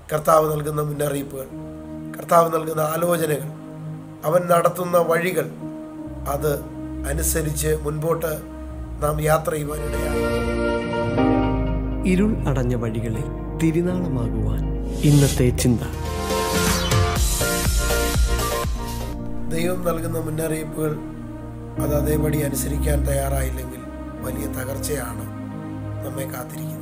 കർത്താവ് നൽകുന്ന മുന്നറിയിപ്പുകൾ കർത്താവ് നൽകുന്ന ആലോചനകൾ അവൻ നടത്തുന്ന വഴികൾ അത് അനുസരിച്ച് മുൻപോട്ട് നാം യാത്ര ചെയ്യുവാനിടയാണ് ഇരുൾ അടഞ്ഞ വഴികളിൽ തിരുനാളമാകുവാൻ ഇന്നത്തെ ചിന്ത ദൈവം നൽകുന്ന മുന്നറിയിപ്പുകൾ അത് അതേപടി അനുസരിക്കാൻ തയ്യാറായില്ലെങ്കിൽ വലിയ തകർച്ചയാണ് നമ്മെ കാത്തിരിക്കുന്നത്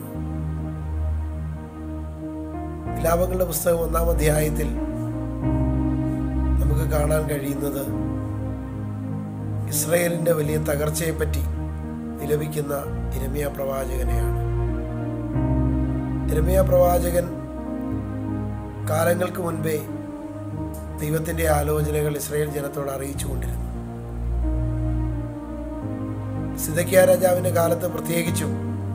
വിലാപങ്ങളുടെ പുസ്തകം ഒന്നാം അധ്യായത്തിൽ നമുക്ക് കാണാൻ കഴിയുന്നത് ഇസ്രയേലിന്റെ വലിയ തകർച്ചയെപ്പറ്റി വിലപിക്കുന്ന ഇരമിയ പ്രവാചകനെയാണ് ഇരമിയ പ്രവാചകൻ കാലങ്ങൾക്ക് മുൻപേ ദൈവത്തിന്റെ ആലോചനകൾ ഇസ്രായേൽ ജനത്തോട് അറിയിച്ചു കൊണ്ടിരുന്നു സിദക്കിയ രാജാവിന്റെ കാലത്ത് പ്രത്യേകിച്ചും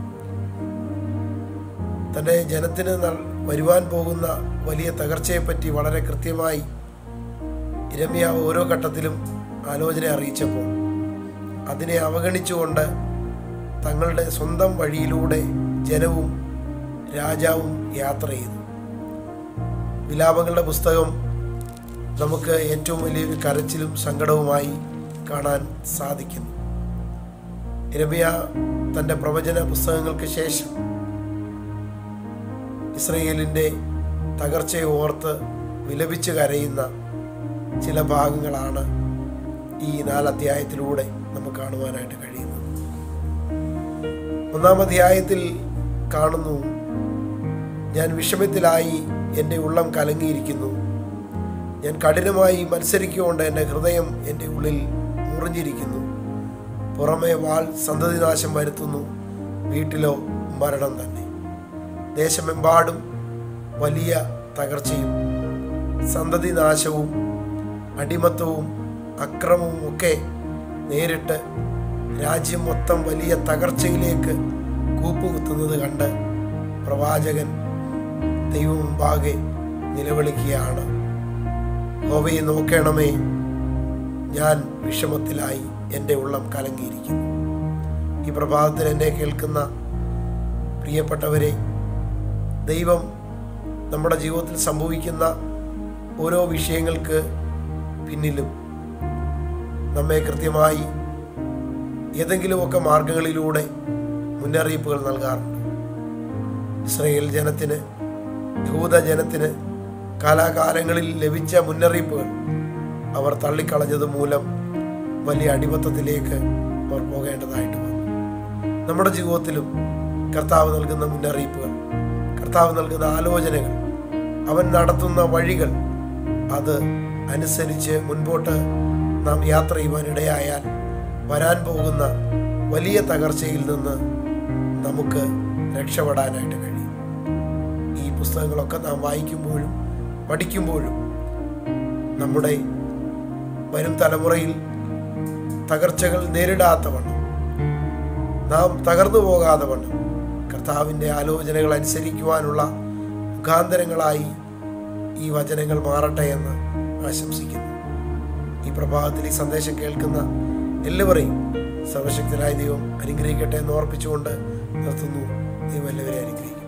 തന്റെ ജനത്തിന് ന- വരുവാൻ പോകുന്ന വലിയ തകർച്ചയെപ്പറ്റി വളരെ കൃത്യമായി ഇരമ്യ ഓരോ ഘട്ടത്തിലും ആലോചന അറിയിച്ചപ്പോൾ അതിനെ അവഗണിച്ചുകൊണ്ട് തങ്ങളുടെ സ്വന്തം വഴിയിലൂടെ ജനവും രാജാവും യാത്ര ചെയ്തു വിലാപങ്ങളുടെ പുസ്തകം നമുക്ക് ഏറ്റവും വലിയൊരു കരച്ചിലും സങ്കടവുമായി കാണാൻ സാധിക്കുന്നു ഇരമിയ തൻ്റെ പ്രവചന പുസ്തകങ്ങൾക്ക് ശേഷം ഇസ്രയേലിൻ്റെ തകർച്ചയെ ഓർത്ത് വിലപിച്ച് കരയുന്ന ചില ഭാഗങ്ങളാണ് ഈ നാലധ്യായത്തിലൂടെ നമുക്ക് കാണുവാനായിട്ട് കഴിയുന്നത് ഒന്നാം അധ്യായത്തിൽ കാണുന്നു ഞാൻ വിഷമത്തിലായി എൻ്റെ ഉള്ളം കലങ്ങിയിരിക്കുന്നു ഞാൻ കഠിനമായി മത്സരിക്കുകൊണ്ട് എൻ്റെ ഹൃദയം എൻ്റെ ഉള്ളിൽ മുറിഞ്ഞിരിക്കുന്നു പുറമേ വാൾ സന്തതിനാശം വരുത്തുന്നു വീട്ടിലോ മരണം തന്നെ ദേശമെമ്പാടും വലിയ തകർച്ചയും സന്തതിനാശവും അടിമത്തവും അക്രമവും ഒക്കെ നേരിട്ട് രാജ്യം മൊത്തം വലിയ തകർച്ചയിലേക്ക് കൂപ്പുകുത്തുന്നത് കണ്ട് പ്രവാചകൻ ദൈവം മുമ്പാകെ നിലവിളിക്കുകയാണ് ഹോവയെ നോക്കണമേ ഞാൻ വിഷമത്തിലായി എൻ്റെ ഉള്ളം കലങ്ങിയിരിക്കുന്നു ഈ പ്രഭാതത്തിൽ എന്നെ കേൾക്കുന്ന പ്രിയപ്പെട്ടവരെ ദൈവം നമ്മുടെ ജീവിതത്തിൽ സംഭവിക്കുന്ന ഓരോ വിഷയങ്ങൾക്ക് പിന്നിലും നമ്മെ കൃത്യമായി ഏതെങ്കിലുമൊക്കെ മാർഗങ്ങളിലൂടെ മുന്നറിയിപ്പുകൾ നൽകാറുണ്ട് ഇസ്രയേൽ ജനത്തിന് യഹൂദ ജനത്തിന് കാലാകാലങ്ങളിൽ ലഭിച്ച മുന്നറിയിപ്പുകൾ അവർ തള്ളിക്കളഞ്ഞത് മൂലം വലിയ അടിമത്തത്തിലേക്ക് അവർ പോകേണ്ടതായിട്ട് വന്നു നമ്മുടെ ജീവിതത്തിലും കർത്താവ് നൽകുന്ന മുന്നറിയിപ്പുകൾ കർത്താവ് നൽകുന്ന ആലോചനകൾ അവൻ നടത്തുന്ന വഴികൾ അത് അനുസരിച്ച് മുൻപോട്ട് നാം യാത്ര ചെയ്യുവാനിടയായാൽ വരാൻ പോകുന്ന വലിയ തകർച്ചയിൽ നിന്ന് നമുക്ക് രക്ഷപ്പെടാനായിട്ട് കഴിയും ഈ പുസ്തകങ്ങളൊക്കെ നാം വായിക്കുമ്പോഴും പഠിക്കുമ്പോഴും നമ്മുടെ വരും തലമുറയിൽ തകർച്ചകൾ നേരിടാത്തവണ്ണം നാം തകർന്നു പോകാതെ വണ്ണം കർത്താവിൻ്റെ ആലോചനകൾ അനുസരിക്കുവാനുള്ള മുഖാന്തരങ്ങളായി ഈ വചനങ്ങൾ മാറട്ടെ എന്ന് ആശംസിക്കുന്നു ഈ പ്രഭാതത്തിൽ ഈ സന്ദേശം കേൾക്കുന്ന എല്ലാവരെയും സർവശക്തനായ ദൈവം അനുഗ്രഹിക്കട്ടെ എന്ന് ഓർപ്പിച്ചുകൊണ്ട് നിർത്തുന്നു ദൈവം എല്ലാവരെയും അനുഗ്രഹിക്കും